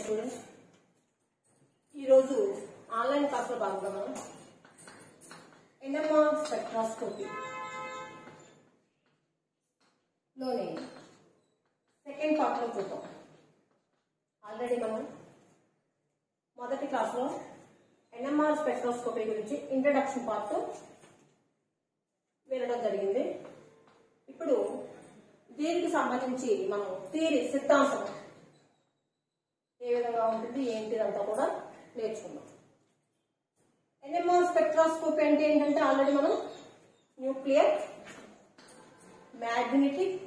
Students ఈరోజు online క్లాస్లో భాగంగా మనం ఎన్ఎంఆర్ స్పెక్ట్రాస్కోపీ లోని సెకండ్ పార్ట్లో చూద్దాం ఆల్రెడీ మనం మొదటి క్లాస్లో ఎన్ఎంఆర్ స్పెక్ట్రోస్కోపీ గురించి ఇంట్రడక్షన్ పార్ట్ వినడం జరిగింది ఇప్పుడు దీనికి సంబంధించి మనం థియరీ సిద్ధాంతం ఏ విధంగా ఉంటుంది ఏంటిదంతా కూడా నేర్చుకుందాం ఎన్ఎంఆర్ స్పెక్ట్రాస్కోపీ అంటే ఏంటంటే ఆల్రెడీ మనం nuclear magnetic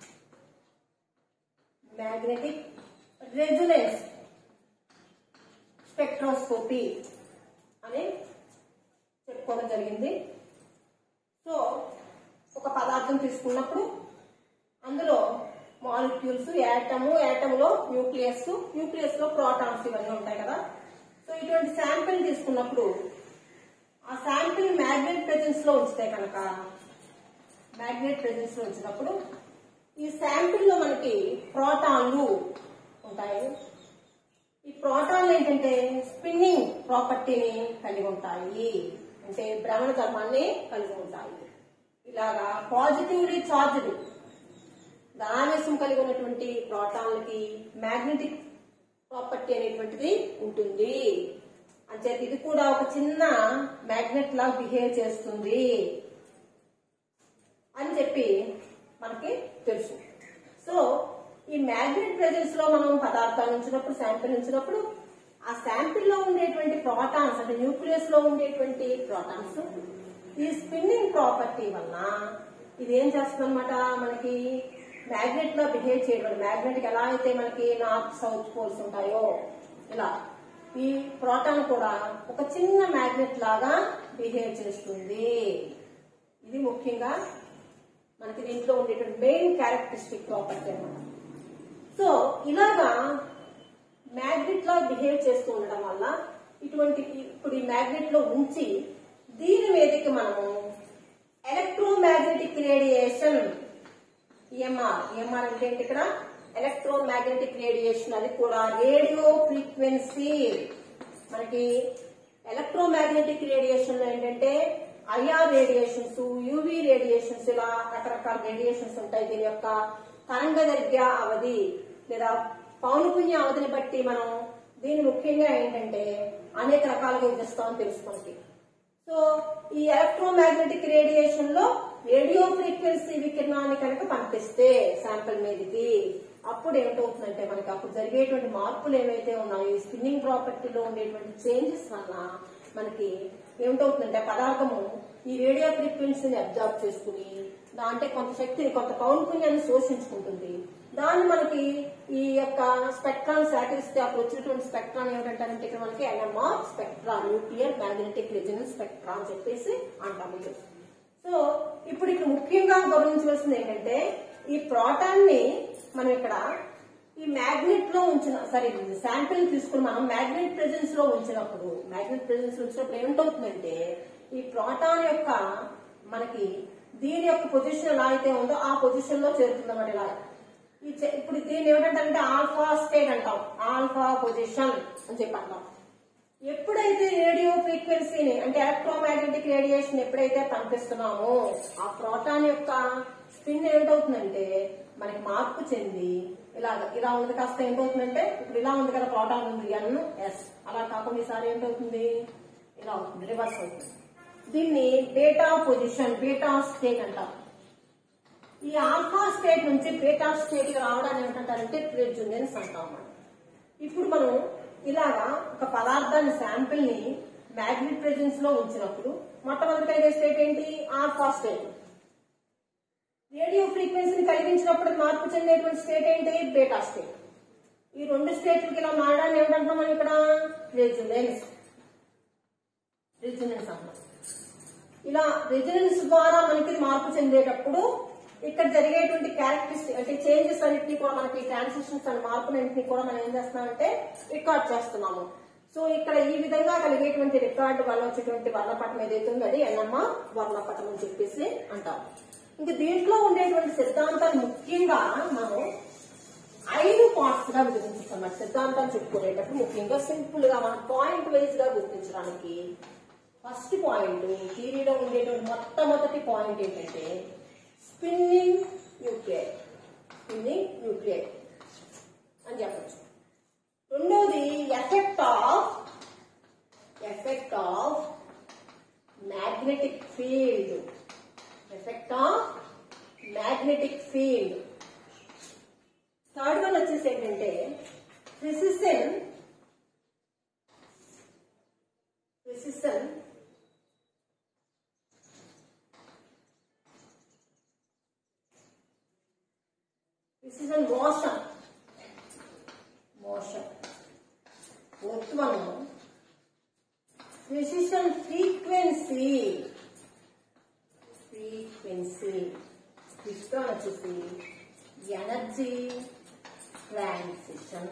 magnetic resonance spectroscopy అని చెప్పుకోవడం జరిగింది సో ఒక పదార్థం తీసుకున్నప్పుడు అందులో మాలిక్యూల్స్ యాటము యాటంలో న్యూక్లియస్ న్యూక్లియస్ లో ప్రోటాన్స్ ఇవన్నీ ఉంటాయి కదా సో ఇటువంటి శాంపిల్ తీసుకున్నప్పుడు ఆ శాంపిల్ మ్యాగ్నెట్ ప్రెజెన్స్ లో ఉంచితే కనుక మ్యాగ్నెట్ ప్రెజెన్స్ లో ఉంచినప్పుడు ఈ శాంపిల్ లో మనకి ప్రోటాన్లు ఉంటాయి ఈ ప్రోటాన్లు ఏంటంటే స్పిన్నింగ్ ప్రాపర్టీని కలిగి ఉంటాయి అంటే భ్రమణ ధర్మాన్ని కలిగి ఉంటాయి ఇలాగా పాజిటివ్లీ చార్జ్డ్ ధనావేశం కలిగి ఉన్నటువంటి ప్రోటాన్లకి మ్యాగ్నెటిక్ ప్రాపర్టీ అనేటువంటిది ఉంటుంది అంచేత ఇది కూడా ఒక చిన్న మ్యాగ్నెట్ లాగా బిహేవ్ చేస్తుంది అని చెప్పి మనకి తెలుసు సో ఈ మ్యాగ్నెట్ ప్రెజెన్స్ లో మనం పదార్థాలు ఉంచినప్పుడు శాంపిల్ ఉంచినప్పుడు ఆ శాంపిల్ లో ఉండేటువంటి ప్రోటాన్స్ అంటే న్యూక్లియస్ లో ఉండేటువంటి ప్రోటాన్స్ ఈ స్పిన్నింగ్ ప్రాపర్టీ వలన ఇది ఏం చేస్తుంది అనమాట మనకి మ్యాగ్నెట్ లో బిహేవ్ చేయడం మ్యాగ్నెట్ ఎలా అయితే మనకి నార్త్ సౌత్ పోల్స్ ఉంటాయో ఇలా ఈ ప్రోటాన్ కూడా ఒక చిన్న మ్యాగ్నెట్ లాగా బిహేవ్ చేస్తుంది ఇది ముఖ్యంగా మనకి దీంట్లో ఉండేటువంటి మెయిన్ క్యారెక్టరిస్టిక్ ప్రాపర్టీ అన్నమాట సో ఇలాగా మ్యాగ్నెట్ లా బిహేవ్ చేస్తూ ఉండడం వల్ల ఇటువంటి ఇప్పుడు ఈ మ్యాగ్నెట్ లో ఉంచి దీని మీదకి మనము ఎలక్ట్రోమాగ్నెటిక్ రేడియేషన్ ఈఎంఆర్ ఈఎంఆర్ అంటే ఏంటి ఇక్కడ ఎలక్ట్రోమాగ్నెటిక్ రేడియేషన్ అది కూడా రేడియో ఫ్రీక్వెన్సీ మనకి ఎలక్ట్రోమాగ్నెటిక్ రేడియేషన్ లో ఏంటంటే ఐఆర్ రేడియేషన్స్ యూవి రేడియేషన్స్ ఇలా రకరకాల రేడియేషన్స్ ఉంటాయి దీని యొక్క తరంగదైర్ఘ్య అవధి లేదా పౌనపుణ్య అవధిని బట్టి మనం దీన్ని ముఖ్యంగా ఏంటంటే అనేక రకాలుగా విధిస్తామని తెలుసు మనకి సో ఈ ఎలక్ట్రోమాగ్నెటిక్ రేడియేషన్ లో రేడియో ఫ్రీక్వెన్సీ వికిరణాన్ని కనుక పంపిస్తే శాంపిల్ మీదకి అప్పుడు ఏమిటవుతుందంటే మనకి అప్పుడు జరిగేటువంటి మార్పులు ఏవైతే ఉన్నాయో ఈ స్పిన్నింగ్ ప్రాపర్టీలో ఉండేటువంటి చేంజెస్ వల్ల మనకి ఏమిటవుతుందంటే పదార్థము ఈ రేడియో ఫ్రీక్వెన్సీని అబ్జర్వ్ చేసుకుని దాంట్లో కొంత శక్తిని కొంత పౌనపుణ్యాన్ని శోషించుకుంటుంది దాన్ని మనకి ఈ యొక్క స్పెక్ట్రాన్ సేకరిస్తే అప్పుడు వచ్చినటువంటి స్పెక్ట్రాన్ ఏమిటంటారంటే ఇక్కడ మనకి NMR spectra nuclear magnetic resonance spectra అని చెప్పేసి అంటాము ఇది. సో ఇప్పుడు ఇక్కడ ముఖ్యంగా గమనించవలసింది ఏంటంటే ఈ ప్రోటాన్ ని మనం ఇక్కడ ఈ మ్యాగ్నెట్ లో ఉంచిన సరే శాంపిల్ తీసుకుని మనం మ్యాగ్నెట్ ప్రెజెన్స్ లో ఉంచినప్పుడు మ్యాగ్నెట్ ప్రెజెన్స్ లో ఉంచినప్పుడు ఏమిటవుతుందంటే ఈ ప్రోటాన్ యొక్క మనకి దీని యొక్క పొజిషన్ ఎలా అయితే ఉందో ఆ పొజిషన్ లో చేరుతుంది అన్నమాట ఇలా ఈ చె- ఇప్పుడు దీన్ని ఏమిటంటే ఆల్ఫా స్టేట్ అంటాం ఆల్ఫా పొజిషన్ అని చెప్పి అంటాం ఎప్పుడైతే రేడియో ఫ్రీక్వెన్సీని అంటే ఎలక్ట్రోమాగ్నెటిక్ రేడియేషన్ ఎప్పుడైతే పంపిస్తున్నామో ఆ ప్రోటాన్ యొక్క స్పిన్ ఏమిటవుతుందంటే మనకి మార్పు చెంది ఇలా ఇలా ఉంది కాస్త ఏంటవుతుందంటే ఇప్పుడు ఇలా ఉంది కదా ప్రోటాన్ ఉంది ఎన్ ఎస్ అలా కాకుండా ఈసారి ఏంటవుతుంది ఇలా అవుతుంది రివర్స్ అవుతుంది దీన్ని బేటా పొజిషన్ బేటా స్టేట్ అంటాం ఈ ఆల్ఫా స్టేట్ నుంచి బీటా స్టేట్ కి రావడాన్ని ఏమంటారంటే ప్రెజునెన్స్ అంటాం మనం ఇప్పుడు మనం ఇలాగా ఒక పదార్థాన్ని శాంపిల్ ని మ్యాగ్నెట్ ప్రెజెన్స్ లో ఉంచినప్పుడు మొట్టమొదటి కలిగే స్టేట్ ఏంటి ఆల్ఫా స్టేట్ రేడియో ఫ్రీక్వెన్సీని కలిగించినప్పుడు మార్పు చెందేటువంటి స్టేట్ ఏంటి బీటా స్టేట్ ఈ రెండు స్టేట్లకి ఇలా మారడాన్ని ఏమిటంటాం మనం ఇక్కడ రెజునెన్స్ రెజునెన్స్ అంటాం ఇలా రెజినెన్స్ ద్వారా మనకి ఇది మార్పు చెందేటప్పుడు ఇక్కడ జరిగేటువంటి క్యారెక్టరిస్టిక్ అంటే చేంజెస్ అన్నింటినీ కూడా మనకి ట్రాన్సిషన్స్ అండ్ మార్పులన్నింటినీ కూడా మనం ఏం చేస్తున్నామంటే రికార్డ్ చేస్తున్నాము సో ఇక్కడ ఈ విధంగా కలిగేటువంటి రికార్డు వల్ల వచ్చేటువంటి వర్ణపటం ఏదైతే ఉందో అది ఎన్నమ్మ వర్ణపటం అని చెప్పేసి అంటాం ఇంకా దీంట్లో ఉండేటువంటి సిద్ధాంతాలు ముఖ్యంగా మనం ఐదు పార్ట్స్ గా విభజించుకున్నాం అన్నమాట సిద్ధాంతం చెప్పుకునేటప్పుడు ముఖ్యంగా సింపుల్ గా మనం పాయింట్ వైజ్ గా గుర్తించడానికి ఫస్ట్ పాయింట్ థీరీలో ఉండేటువంటి మొట్టమొదటి పాయింట్ ఏంటంటే స్పిన్నింగ్ న్యూక్లియర్ స్పిన్నింగ్ న్యూక్లియర్ అని చెప్పచ్చు రెండోది effect of effect of magnetic field effect of magnetic field third one వచ్చేసి ఏంటంటే precession precession precession motion motion fourth one precession frequency frequency fifth one వచ్చేసి energy transition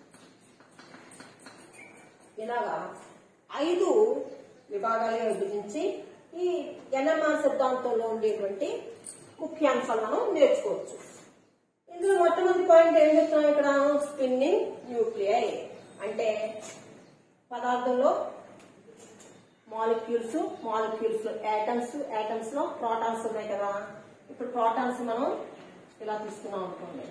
ఇలాగా ఐదు విభాగాలుగా విభజించి ఈ ఎన్ఎంఆర్ సిద్ధాంతంలో ఉండేటువంటి ముఖ్యాంశాలు మనం నేర్చుకోవచ్చు ఇందులో మొట్టమొదటి పాయింట్ ఏం చెప్తున్నాం ఇక్కడ స్పిన్నింగ్ న్యూక్లియై అంటే పదార్థంలో మాలిక్యూల్స్ మాలిక్యూల్స్ యాటమ్స్ యాటమ్స్ లో ప్రోటాన్స్ ఉన్నాయి కదా ఇప్పుడు ప్రోటాన్స్ మనం ఇలా తీసుకున్నాం అనుకోండి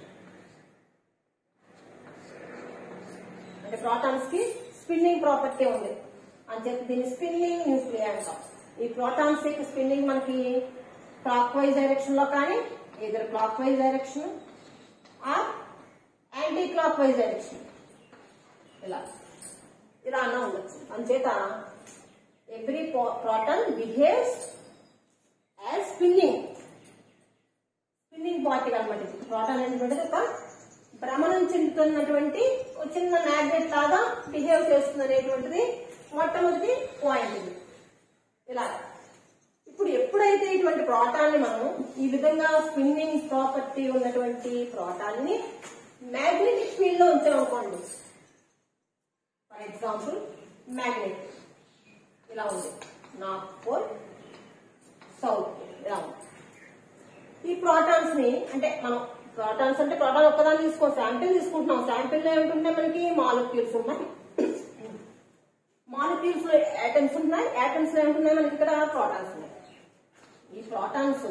అంటే ప్రోటాన్స్ కి స్పిన్నింగ్ ప్రాపర్టీ ఉంది అని చెప్పి దీన్ని స్పిన్నింగ్ న్యూక్లియర్ అంటాం ఈ ప్రోటాన్స్ యొక్క స్పిన్నింగ్ మనకి క్లాక్ వైజ్ డైరెక్షన్ లో కానీ ఇద్దరు clockwise direction or anti clockwise direction ఇలా ఇలా అన్నా ఉండొచ్చు అంచేత every proton behaves as spinning spinning particle అనమాట ఇది ప్రోటాన్ అనేటువంటిది ఒక భ్రమణం చెందుతున్నటువంటి ఒక చిన్న మ్యాగ్నెట్ లాగా బిహేవ్ చేస్తుంది అనేటువంటిది మొట్టమొదటి పాయింట్ ఇది ఇలా ఇప్పుడు ఎప్పుడైతే ఇటువంటి ప్రోటాన్ని మనం ఈ విధంగా స్పిన్నింగ్ ప్రాపర్టీ ఉన్నటువంటి ప్రోటాన్ని మ్యాగ్నెటిక్ ఫీల్డ్ లో ఉంచామనుకోండి ఫర్ ఎగ్జాంపుల్ మ్యాగ్నెట్ ఇలా ఉంది నార్త్ పోల్ సౌత్ పోల్ ఇలా ఉంది ఈ ప్రోటాన్స్ ని అంటే మనం ప్రోటాన్స్ అంటే ప్రోటాన్ ఒక్కదాన్ని తీసుకో శాంపిల్ తీసుకుంటున్నాం శాంపిల్ లో ఏమిటంటే మనకి మాలిక్యూల్స్ ఉన్నాయి మాలిక్యూల్స్ లో యాటమ్స్ ఉన్నాయి యాటమ్స్ లో ఏముంటున్నాయి మనకి ఇక్కడ ప్రోటాన్స్ ఉన్నాయి ఈ ప్రోటాన్స్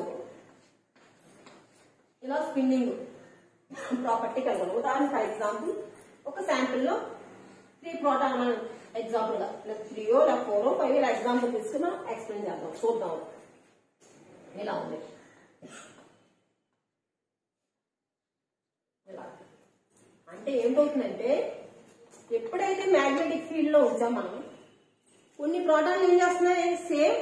ఇలా స్పిన్నింగ్ ప్రాపర్టీ కలిగి ఉన్నాయి. ఉదాహరణ ఫర్ ఎగ్జాంపుల్ ఒక శాంపిల్ లో త్రీ ప్రోటాన్ మనం ఎగ్జాంపుల్ గా త్రీయో లేదా ఫోరో ఫైవ్ ఇలా ఎగ్జాంపుల్ తీసుకుని మనం ఎక్స్ప్లెయిన్ చేద్దాం చూద్దాం ఇలా ఉంది ఇలా అంటే ఏంటవుతుందంటే ఎప్పుడైతే మ్యాగ్నెటిక్ ఫీల్డ్ లో ఉంచాం మనం కొన్ని ప్రోటాన్లు ఏం చేస్తున్నాయి సేమ్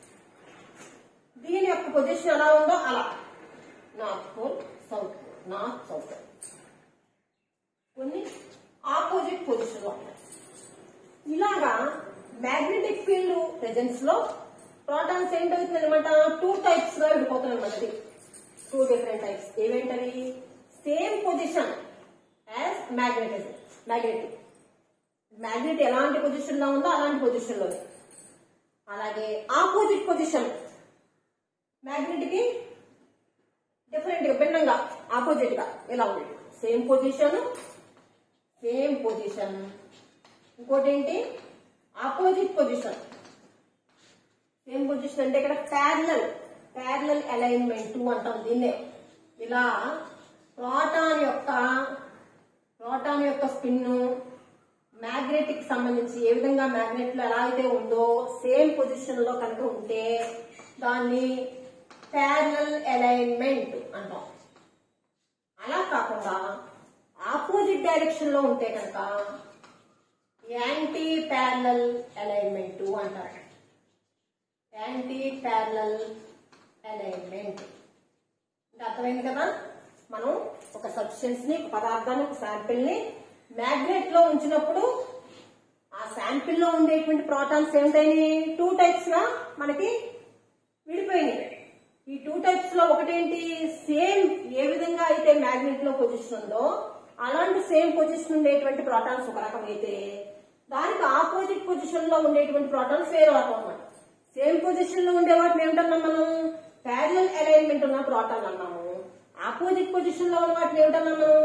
దీని యొక్క పొజిషన్ ఎలా ఉందో అలా north pole south pole north south కొన్ని ఆపోజిట్ పొజిషన్ లో ఉన్నాయి ఇలాగా మ్యాగ్నెటిక్ ఫీల్డ్ ప్రెజెన్స్ లో ప్రోటాన్స్ ఏంటవుతుంది అనమాట టూ టైప్స్ గా విడిపోతుంది అనమాట టూ డిఫరెంట్ టైప్స్ ఏవేంటవి same position as magnetism magnetic magnet ఎలాంటి పొజిషన్ లో ఉందో అలాంటి పొజిషన్ లో అలాగే ఆపోజిట్ పొజిషన్ మ్యాగ్నెట్ కి డిఫరెంట్ గా భిన్నంగా ఆపోజిట్ గా ఇలా ఉంది సేమ్ పొజిషన్ సేమ్ పొజిషన్ ఇంకోటి ఏంటి ఆపోజిట్ పొజిషన్ సేమ్ పొజిషన్ అంటే ఇక్కడ ప్యారలల్ ప్యారలల్ అలైన్మెంట్ అంటాం దీన్నే ఇలా ప్రోటాన్ యొక్క ప్రోటాన్ యొక్క స్పిన్ మ్యాగ్నెటిక్ సంబంధించి ఏ విధంగా మ్యాగ్నెట్ లో ఎలా అయితే ఉందో సేమ్ పొజిషన్ లో కనుక ఉంటే దాన్ని ప్యారలల్ అలైన్మెంట్ అంటాం అలా కాకుండా ఆపోజిట్ డైరెక్షన్ లో ఉంటే కనుక యాంటీ ప్యారలల్ అలైన్మెంట్ అంటారు యాంటీ ప్యారలల్ అలైన్మెంట్ అంటే అర్థమైంది కదా మనం ఒక సబ్స్టెన్స్ ని ఒక పదార్థాన్ని ఒక శాంపిల్ ని మ్యాగ్నెట్ లో ఉంచినప్పుడు ఆ శాంపిల్ లో ఉండేటువంటి ప్రోటాన్స్ ఏమిటైనాయి టూ టైప్స్ గా మనకి విడిపోయినాయి ఈ టూ టైప్స్ లో ఒకటేంటి సేమ్ ఏ విధంగా అయితే మ్యాగ్నెట్ లో పొజిషన్ ఉందో అలాంటి సేమ్ పొజిషన్ ఉండేటువంటి ప్రోటాన్స్ ఒక రకం అయితే దానికి ఆపోజిట్ పొజిషన్ లో ఉండేటువంటి ప్రోటాన్స్ వేరే రకం అన్నమాట సేమ్ పొజిషన్ లో ఉండే వాటిని ఏమిటన్నాం మనం ప్యారలల్ అలైన్మెంట్ ఉన్న ప్రోటాన్ అన్నాము ఆపోజిట్ పొజిషన్ లో ఉన్న వాటిని ఏమిటన్నాం మనం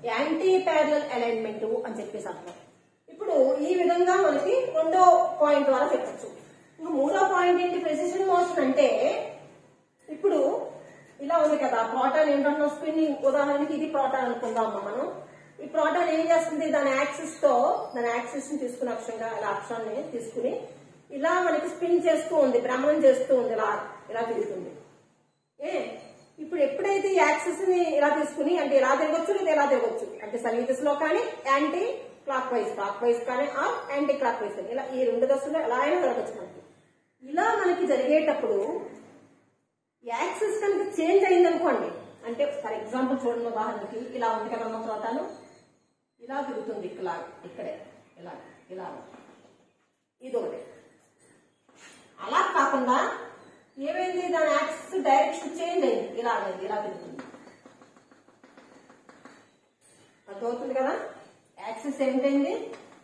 యాంటీ ప్యారలల్ అలైన్మెంట్ అని చెప్పేసి అంటాం ఇప్పుడు ఈ విధంగా మనకి రెండో పాయింట్ ద్వారా చెప్పచ్చు ఇంకా మూడో పాయింట్ ఏంటి ప్రెసిషన్ మోషన్ అంటే ఇప్పుడు ఇలా ఉంది కదా ప్రోటాన్ ఏంటన్నా స్పిన్నింగ్ ఉదాహరణకి ఇది ప్రోటాన్ అనుకుందాం మనం ఈ ప్రోటాన్ ఏం చేస్తుంది దాని యాక్సిస్ తో దాని యాక్సిస్ ని తీసుకుని అక్షంగా ఇలా అక్షాన్ని తీసుకుని ఇలా మనకి స్పిన్ చేస్తూ ఉంది భ్రమణం చేస్తూ ఉంది ఇలా ఇలా తిరుగుతుంది ఏ ఇప్పుడు ఎప్పుడైతే ఈ యాక్సిస్ ని ఇలా తీసుకుని అంటే ఇలా తిరగొచ్చు లేదా ఇలా తిరగొచ్చు అంటే సవ్య దిశలో కానీ anti clockwise clockwise కానీ ఆ యాంటీ క్లాక్ వైజ్ కానీ ఇలా ఈ రెండు దశలో ఎలా అయినా జరగచ్చు మనకి ఇలా మనకి జరిగేటప్పుడు యాక్సిస్ కనుక చేంజ్ అయింది అనుకోండి అంటే ఫర్ ఎగ్జాంపుల్ చూడండి ఉదాహరణకి ఇలా ఉంది కదా మన ప్రోటాను ఇలా తిరుగుతుంది ఇలా ఇక్కడే ఇలా ఇలా ఇది ఒకటి అలా కాకుండా ఏమైంది దాని యాక్సిస్ డైరెక్షన్ చేంజ్ అయింది ఇలా అనేది ఇలా తిరుగుతుంది అర్థమవుతుంది కదా యాక్సిస్ ఏమిటైంది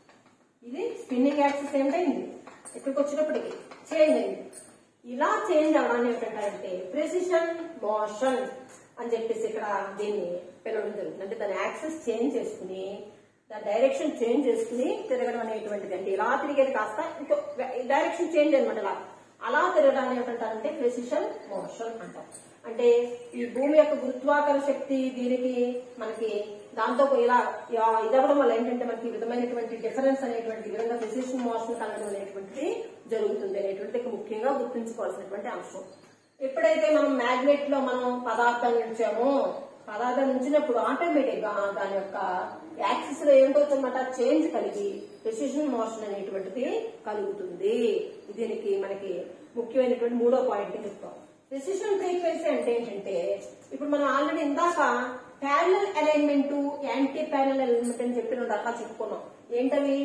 ఇది స్పిన్నింగ్ యాక్సిస్ ఏమిటైంది ఇక్కడికి వచ్చినప్పటికి చేంజ్ అయింది ఇలా చేంజ్ అవడాన్ని ఏంటంటే ప్రెసిషన్ మోషన్ అని చెప్పేసి ఇక్కడ దీన్ని పిలవడం జరుగుతుంది అంటే దాని యాక్సెస్ చేంజ్ చేసుకుని దాని డైరెక్షన్ చేంజ్ చేసుకుని తిరగడం అనేటువంటిది అంటే ఇలా తిరిగేది కాస్త ఇంకో డైరెక్షన్ చేంజ్ అనమాట ఇలా అలా తిరగడాన్ని ఏమంటారంటే ప్రెసిషన్ మోషన్ అంటాం అంటే ఈ భూమి యొక్క గురుత్వాకర్షణ శక్తి దీనికి మనకి దాంతో ఇలా ఇలా ఇదవడం వల్ల ఏంటంటే మనకి ఈ విధమైనటువంటి డిఫరెన్స్ అనేటువంటి ఈ విధంగా ప్రెసిషన్ మోషన్ కలగడం అనేటువంటిది జరుగుతుంది అనేటువంటి ఇక ముఖ్యంగా గుర్తుంచుకోవాల్సినటువంటి అంశం ఎప్పుడైతే మనం మ్యాగ్నెట్ లో మనం పదార్థం ఉంచామో పదార్థం ఉంచినప్పుడు ఆటోమేటిక్ గా దాని యొక్క యాక్సిస్ లో ఏంటవుతుందన్నమాట చేంజ్ కలిగి ప్రెసిషన్ మోషన్ అనేటువంటిది కలుగుతుంది దీనికి మనకి ముఖ్యమైనటువంటి మూడో పాయింట్ చెప్తాం ప్రెసిషన్ ఫ్రీక్వెన్సీ అంటే ఏంటంటే ఇప్పుడు మనం ఆల్రెడీ ఇందాక parallel alignment anti parallel alignment అని చెప్పి రెండు రకాలు చెప్పుకున్నాం ఏంటవి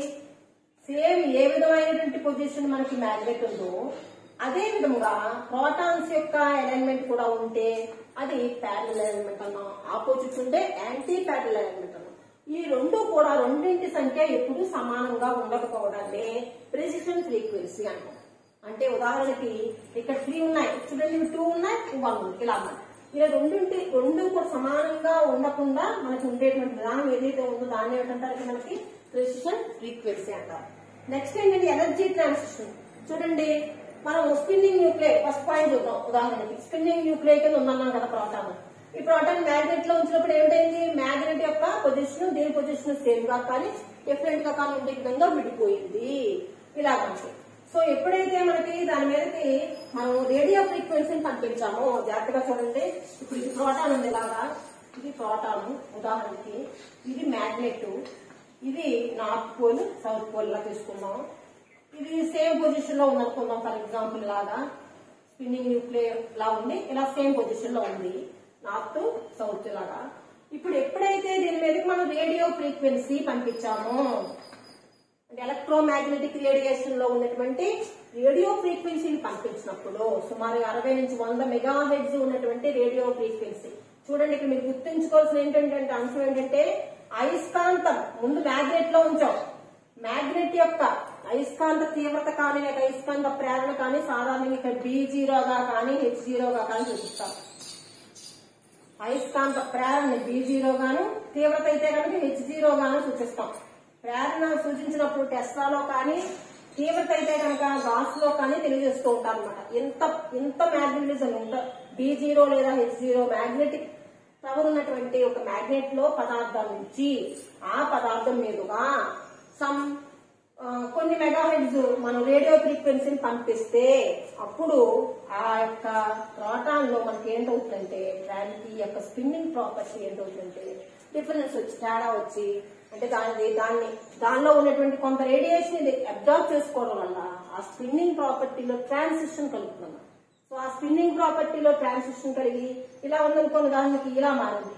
సేమ్ ఏ విధమైనటువంటి పొజిషన్ మనకి మ్యాగ్నెట్ ఉందో అదే విధంగా ప్రోటాన్స్ యొక్క అలైన్మెంట్ కూడా ఉంటే అది ప్యారలల్ అలైన్మెంట్ అన్నాం ఆపోజిట్ ఉంటే యాంటీ ప్యారలల్ అలైన్మెంట్ అన్నాం ఈ రెండు కూడా రెండింటి సంఖ్య ఎప్పుడు సమానంగా ఉండకపోవడాన్ని ప్రెసిషన్ ఫ్రీక్వెన్సీ అంటాం అంటే ఉదాహరణకి ఇక్కడ త్రీ ఉన్నాయి చూడండి ఇవి టూ ఉన్నాయి వన్ ఉంది ఇలా ఉన్నాయి ఇలా రెండింటి రెండు కూడా సమానంగా ఉండకుండా మనకి ఉండేటువంటి విధానం ఏదైతే ఉందో దాన్ని ఏంటంటారు మనకి ప్రెసిషన్ ఫ్రీక్వెన్సీ అంటారు నెక్స్ట్ ఏంటంటే ఎనర్జీ ట్రాన్సిషన్ చూడండి మనం స్పిన్నింగ్ న్యూక్లియై ఫస్ట్ పాయింట్ చూద్దాం ఉదాహరణకి స్పిన్నింగ్ న్యూక్లియై కింద ఉందన్నాం కదా ప్రోటాన్ ఈ ప్రోటాన్ మ్యాగ్నెట్ లో ఉంచినప్పుడు ఏమిటైంది మ్యాగ్నెట్ యొక్క పొజిషన్ దీని పొజిషన్ సేమ్ గా కానీ డిఫరెంట్ గా కానీ ఉండే విధంగా విడిపోయింది ఇలా మనకి సో ఎప్పుడైతే మనకి దాని మీదకి మనం రేడియో ఫ్రీక్వెన్సీని పంపించామో జాగ్రత్తగా చూడండి ఇప్పుడు ఇది ప్రోటాన్ ఉంది ఇలాగా ఇది ప్రోటాన్ ఉదాహరణకి ఇది మ్యాగ్నెట్ ఇది నార్త్ పోల్ సౌత్ పోల్ లా తీసుకుందాం ఇది సేమ్ పొజిషన్ లో ఉందనుకుందాం ఫర్ ఎగ్జాంపుల్ లాగా స్పిన్నింగ్ న్యూక్లియర్ లా ఉంది ఇలా సేమ్ పొజిషన్ లో ఉంది నార్త్ సౌత్ లాగా ఇప్పుడు ఎప్పుడైతే దీని మీదకి మనం రేడియో ఫ్రీక్వెన్సీ పంపించామో అంటే ఎలక్ట్రోమాగ్నెటిక్ రేడియేషన్ లో ఉన్నటువంటి రేడియో ఫ్రీక్వెన్సీని పంపించినప్పుడు సుమారు అరవై నుంచి వంద మెగా హెడ్స్ ఉన్నటువంటి రేడియో ఫ్రీక్వెన్సీ చూడండి ఇక్కడ మీరు గుర్తుంచుకోవాల్సిన ఏంటంటే అంశం ఏంటంటే అయస్కాంతం ముందు మ్యాగ్నెట్ లో ఉంచాం మ్యాగ్నెట్ యొక్క అయస్కాంత తీవ్రత కానీ లేక అయస్కాంత ప్రేరణ కానీ సాధారణంగా ఇక్కడ బి జీరోగా కానీ హెచ్ జీరోగా కానీ చూపిస్తాం అయస్కాంత ప్రేరణ బి జీరో గాను తీవ్రత అయితే కనుక హెచ్ జీరో గాను సూచిస్తాం ప్రేరణ సూచించినప్పుడు టెస్లాలో కానీ తీవ్రత అయితే కనుక గాస్ లో కానీ తెలియజేస్తూ ఉంటాం అనమాట ఇంత ఇంత మ్యాగ్నెటిజం ఇంత బి జీరో లేదా హెచ్ జీరో మ్యాగ్నెటిక్ పవర్ ఉన్నటువంటి ఒక మ్యాగ్నెట్ లో పదార్థం నుంచి ఆ పదార్థం మీదుగా సమ్ ఆ, కొన్ని మెగాహెడ్స్ మనం రేడియో ఫ్రీక్వెన్సీని పంపిస్తే అప్పుడు ఆ యొక్క ప్రోటాన్ లో మనకి ఏంటవుతుందంటే దానికి ఈ యొక్క స్పిన్నింగ్ ప్రాపర్టీ ఏంటవుతుందంటే డిఫరెన్స్ వచ్చి తేడా వచ్చి అంటే దాని దాన్ని దానిలో ఉన్నటువంటి కొంత రేడియేషన్ ఇది అబ్జర్వ్ చేసుకోవడం వల్ల ఆ స్పిన్నింగ్ ప్రాపర్టీలో ట్రాన్సిషన్ కలుగుతుంది సో ఆ స్పిన్నింగ్ ప్రాపర్టీలో ట్రాన్సిషన్ కలిగి ఇలా ఉందనుకోని దానికి ఇలా మారింది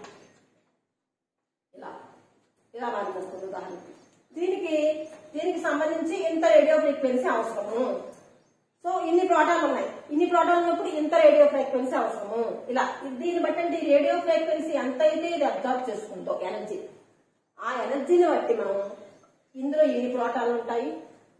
ఇలా ఇలా మారింది అనుకోండి ఉదాహరణకి దీనికి దీనికి సంబంధించి ఇంత రేడియో ఫ్రీక్వెన్సీ అవసరము సో ఇన్ని ప్రోటాన్లు ఉన్నాయి ఇన్ని ప్రోటాన్లు ఉన్నప్పుడు ఇంత రేడియో ఫ్రీక్వెన్సీ అవసరము ఇలా దీన్ని బట్టి అంటే ఈ రేడియో ఫ్రీక్వెన్సీ ఎంత అయితే ఇది అబ్జర్వ్ చేసుకుందో ఎనర్జీ ఆ ఎనర్జీని బట్టి మనం ఇందులో ఎన్ని ప్రోటాన్లు ఉంటాయి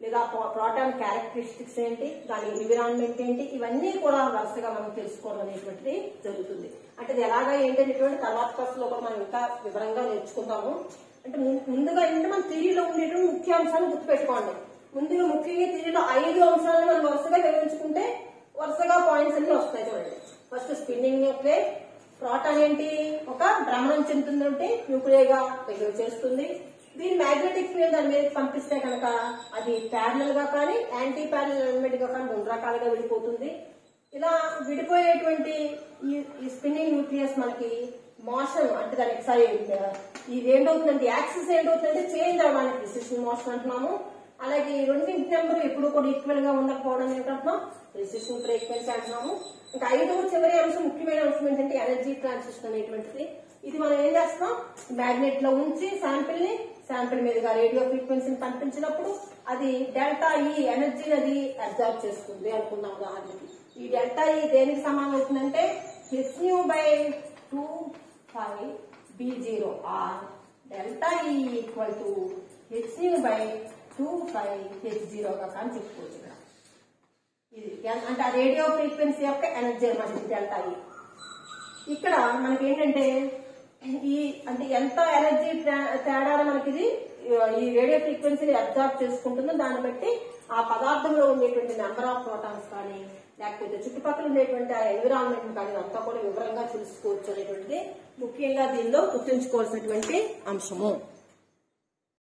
లేదా ప్రోటాన్ క్యారెక్టరిస్టిక్స్ ఏంటి దాని ఎన్విరాన్మెంట్ ఏంటి ఇవన్నీ కూడా వరుసగా మనం తెలుసుకోవడం అనేటువంటిది జరుగుతుంది అంటే ఇది ఎలాగా ఏంటి అనేటువంటి తర్వాత క్లాస్లో కూడా మనం ఇంకా వివరంగా నేర్చుకుందాము అంటే ము- ముందుగా ఏంటంటే మన థిరీలో ఉండేటువంటి ముఖ్య అంశాలు గుర్తుపెట్టుకోండి ముందుగా ముఖ్యంగా థిరీలో ఐదు అంశాలను మనం వరుసగా వివరించుకుంటే వరుసగా పాయింట్స్ అన్ని వస్తాయి చూడండి ఫస్ట్ స్పిన్నింగ్ న్యూక్లియర్ ప్రోటాన్ ఏంటి ఒక భ్రమణం చెందుతుందంటే న్యూక్లియర్ గా బిహేవ్ చేస్తుంది దీని మ్యాగ్నెటిక్ ఫీల్డ్ దాని మీద పంపిస్తే కనుక అది ప్యారలల్ గా కానీ యాంటీ ప్యారలల్ ఎలిమెంట్ గా కానీ రెండు రకాలుగా విడిపోతుంది ఇలా విడిపోయేటువంటి ఈ ఈ స్పిన్నింగ్ న్యూక్లియస్ మనకి మోషన్ అంటే దానికి సారీ ఇది ఏంటవుతుందంటే యాక్సిస్ ఏంటవుతుందంటే చేంజ్ అవడానికి ప్రిసిషన్ మోషన్ అంటున్నాము అలాగే ఈ రెండింటి నెంబర్ ఎప్పుడు కూడా ఈక్వల్ గా ఉండకపోవడం ఏంటంటున్నాం ప్రిసిషన్ ఫ్రీక్వెన్సీ అంటున్నాము ఇంకా ఐదవ చివరి అంశం ముఖ్యమైన అంశం ఏంటంటే ఎనర్జీ ట్రాన్సిషన్ అనేటువంటిది ఇది మనం ఏం చేస్తాం మ్యాగ్నెట్ లో ఉంచి శాంపిల్ ని శాంపిల్ మీదుగా రేడియో ఫ్రీక్వెన్సీని కనిపించినప్పుడు అది డెల్టా ఈ ఎనర్జీని అది అబ్జర్వ్ చేసుకుంది అనుకుందాం ఉదాహరణకి ఈ డెల్టా ఈ దేనికి సమానం అవుతుందంటే H nu by two five B zero R delta E equal to H nu by two five H జీరోగా కానీ చెప్పుకోవచ్చు ఇక్కడ ఇది ఎన్- అంటే ఆ రేడియో ఫ్రీక్వెన్సీ యొక్క ఎనర్జీ అన్నమాట ఇది డెల్టా ఈ ఇక్కడ మనకి ఏంటంటే ఈ అంటే ఎంత ఎనర్జీ తేడా మనకి ఇది ఈ రేడియో ఫ్రీక్వెన్సీని అబ్జర్వ్ చేసుకుంటుందో దాన్ని బట్టి ఆ పదార్థంలో ఉండేటువంటి నెంబర్ ఆఫ్ ప్రోటాన్స్ కానీ లేకపోతే చుట్టుపక్కల ఉండేటువంటి ఆ ఎన్విరాన్మెంట్ కానీ అంతా కూడా వివరంగా తెలుసుకోవచ్చు అనేటువంటిది ముఖ్యంగా దీనిలో గుర్తుంచుకోవాల్సినటువంటి అంశము